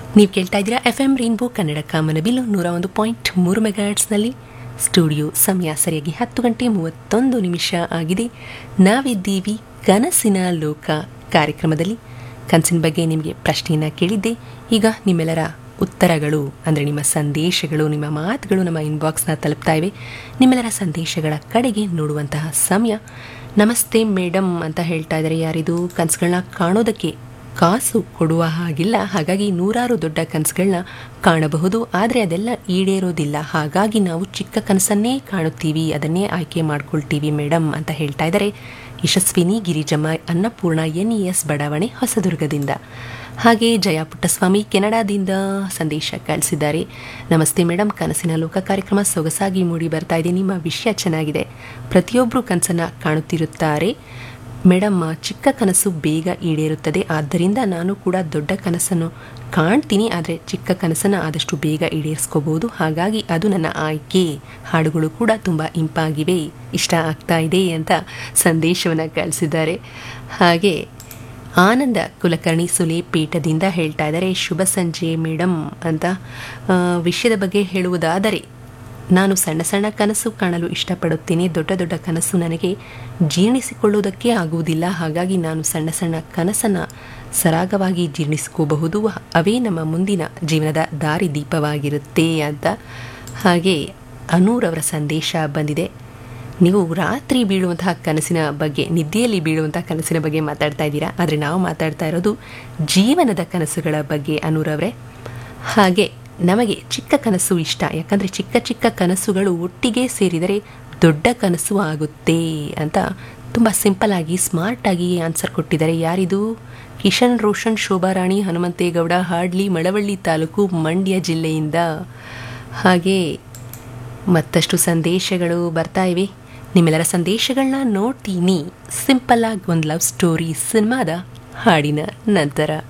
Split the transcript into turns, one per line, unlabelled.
ನೀವು ಕೇಳ್ತಾ ಇದ್ದೀರಾ ಎಫ್ ಎಂ ರೈನ್ಬೋ ಕನ್ನಡ ಕಾಮನಬಿಲ್ಲು ನೂರ ಒಂದು ಪಾಯಿಂಟ್ ಮೂರು ಮೆಗಾಟ್ಸ್ನಲ್ಲಿ ಸ್ಟುಡಿಯೋ ಸಮಯ ಸರಿಯಾಗಿ ಹತ್ತು ಗಂಟೆ ಮೂವತ್ತೊಂದು ನಿಮಿಷ ಆಗಿದೆ ನಾವಿದ್ದೀವಿ ಕನಸಿನ ಲೋಕ ಕಾರ್ಯಕ್ರಮದಲ್ಲಿ ಕನಸಿನ ಬಗ್ಗೆ ನಿಮಗೆ ಪ್ರಶ್ನೆಯನ್ನು ಕೇಳಿದ್ದೆ ಈಗ ನಿಮ್ಮೆಲ್ಲರ ಉತ್ತರಗಳು ಅಂದರೆ ನಿಮ್ಮ ಸಂದೇಶಗಳು ನಿಮ್ಮ ಮಾತುಗಳು ನಮ್ಮ ಇನ್ಬಾಕ್ಸ್ನ ತಲುಪ್ತಾ ಇವೆ ನಿಮ್ಮೆಲ್ಲರ ಸಂದೇಶಗಳ ಕಡೆಗೆ ನೋಡುವಂತಹ ಸಮಯ ನಮಸ್ತೆ ಮೇಡಮ್ ಅಂತ ಹೇಳ್ತಾ ಇದ್ದಾರೆ ಯಾರಿದು ಕನಸುಗಳನ್ನ ಕಾಣೋದಕ್ಕೆ ಕಾಸು ಕೊಡುವ ಹಾಗಿಲ್ಲ ಹಾಗಾಗಿ ನೂರಾರು ದೊಡ್ಡ ಕನಸುಗಳನ್ನ ಕಾಣಬಹುದು ಆದರೆ ಅದೆಲ್ಲ ಈಡೇರೋದಿಲ್ಲ ಹಾಗಾಗಿ ನಾವು ಚಿಕ್ಕ ಕನಸನ್ನೇ ಕಾಣುತ್ತೀವಿ ಅದನ್ನೇ ಆಯ್ಕೆ ಮಾಡ್ಕೊಳ್ತೀವಿ ಮೇಡಮ್ ಅಂತ ಹೇಳ್ತಾ ಇದ್ದಾರೆ Yashaswini Girijamma Annapurna N E S ಬಡಾವಣೆ ಹೊಸದುರ್ಗದಿಂದ ಹಾಗೆ ಜಯ ಪುಟ್ಟಸ್ವಾಮಿ ಕೆನಡಾದಿಂದ ಸಂದೇಶ ಕಳಿಸಿದ್ದಾರೆ ನಮಸ್ತೆ ಮೇಡಮ್ ಕನಸಿನ ಲೋಕ ಕಾರ್ಯಕ್ರಮ ಸೊಗಸಾಗಿ ಮೂಡಿ ಬರ್ತಾ ಇದೆ ನಿಮ್ಮ ವಿಷಯ ಚೆನ್ನಾಗಿದೆ ಪ್ರತಿಯೊಬ್ಬರು ಕನಸನ್ನು ಕಾಣುತ್ತಿರುತ್ತಾರೆ ಮೇಡಮ್ ಚಿಕ್ಕ ಕನಸು ಬೇಗ ಈಡೇರುತ್ತದೆ ಆದ್ದರಿಂದ ನಾನು ಕೂಡ ದೊಡ್ಡ ಕನಸನ್ನು ಕಾಣ್ತೀನಿ ಆದರೆ ಚಿಕ್ಕ ಕನಸನ್ನು ಆದಷ್ಟು ಬೇಗ ಈಡೇರಿಸ್ಕೋಬಹುದು ಹಾಗಾಗಿ ಅದು ನನ್ನ ಆಯ್ಕೆ ಹಾಡುಗಳು ಕೂಡ ತುಂಬ ಇಂಪಾಗಿವೆ ಇಷ್ಟ ಆಗ್ತಾ ಇದೆ ಅಂತ ಸಂದೇಶವನ್ನು ಕಳಿಸಿದ್ದಾರೆ ಹಾಗೆ ಆನಂದ ಕುಲಕರ್ಣಿ ಸುಲೇಪೇಟದಿಂದ ಹೇಳ್ತಾ ಇದ್ದಾರೆ ಶುಭ ಸಂಜೆ ಮೇಡಮ್ ಅಂತ ಆ, ವಿಷಯದ ಬಗ್ಗೆ ಹೇಳುವುದಾದರೆ ನಾನು ಸಣ್ಣ ಸಣ್ಣ ಕನಸು ಕಾಣಲು ಇಷ್ಟಪಡುತ್ತೇನೆ ದೊಡ್ಡ ದೊಡ್ಡ ಕನಸು ನನಗೆ ಜೀರ್ಣಿಸಿಕೊಳ್ಳುವುದಕ್ಕೆ ಆಗುವುದಿಲ್ಲ ಹಾಗಾಗಿ ನಾನು ಸಣ್ಣ ಸಣ್ಣ ಕನಸನ್ನು ಸರಾಗವಾಗಿ ಜೀರ್ಣಿಸ್ಕೋಬಹುದು ಅವೇ ನಮ್ಮ ಮುಂದಿನ ಜೀವನದ ದಾರಿ ದೀಪವಾಗಿರುತ್ತೆ ಅಂತ ಹಾಗೆ ಅನೂರವರ ಸಂದೇಶ ಬಂದಿದೆ ನೀವು ರಾತ್ರಿ ಬೀಳುವಂತಹ ಕನಸಿನ ಬಗ್ಗೆ ನಿದ್ದೆಯಲ್ಲಿ ಬೀಳುವಂತಹ ಕನಸಿನ ಬಗ್ಗೆ ಮಾತಾಡ್ತಾ ಇದ್ದೀರಾ ಆದರೆ ನಾವು ಮಾತಾಡ್ತಾ ಇರೋದು ಜೀವನದ ಕನಸುಗಳ ಬಗ್ಗೆ ಅನೂರವರೇ ಹಾಗೆ ನಮಗೆ ಚಿಕ್ಕ ಕನಸು ಇಷ್ಟ ಯಾಕಂದರೆ ಚಿಕ್ಕ ಚಿಕ್ಕ ಕನಸುಗಳು ಒಟ್ಟಿಗೆ ಸೇರಿದರೆ ದೊಡ್ಡ ಕನಸು ಆಗುತ್ತೆ ಅಂತ ತುಂಬ ಸಿಂಪಲ್ ಆಗಿ ಸ್ಮಾರ್ಟ್ ಆಗಿ ಆನ್ಸರ್ ಕೊಟ್ಟಿದ್ದಾರೆ ಯಾರಿದು ಕಿಶನ್ ರೋಷನ್ ಶೋಭಾರಾಣಿ ಹನುಮಂತೇಗೌಡ ಹಾಡ್ಲಿ ಮಳವಳ್ಳಿ ತಾಲೂಕು ಮಂಡ್ಯ ಜಿಲ್ಲೆಯಿಂದ ಹಾಗೆ ಮತ್ತಷ್ಟು ಸಂದೇಶಗಳು ಬರ್ತಾ ಇವೆ ನಿಮ್ಮೆಲ್ಲರ ಸಂದೇಶಗಳನ್ನ ನೋಡ್ತೀನಿ ಸಿಂಪಲ್ ಆಗಿ ಒಂದು ಲವ್ ಸ್ಟೋರಿ ಸಿನಿಮಾದ ಹಾಡಿನ ನಂತರ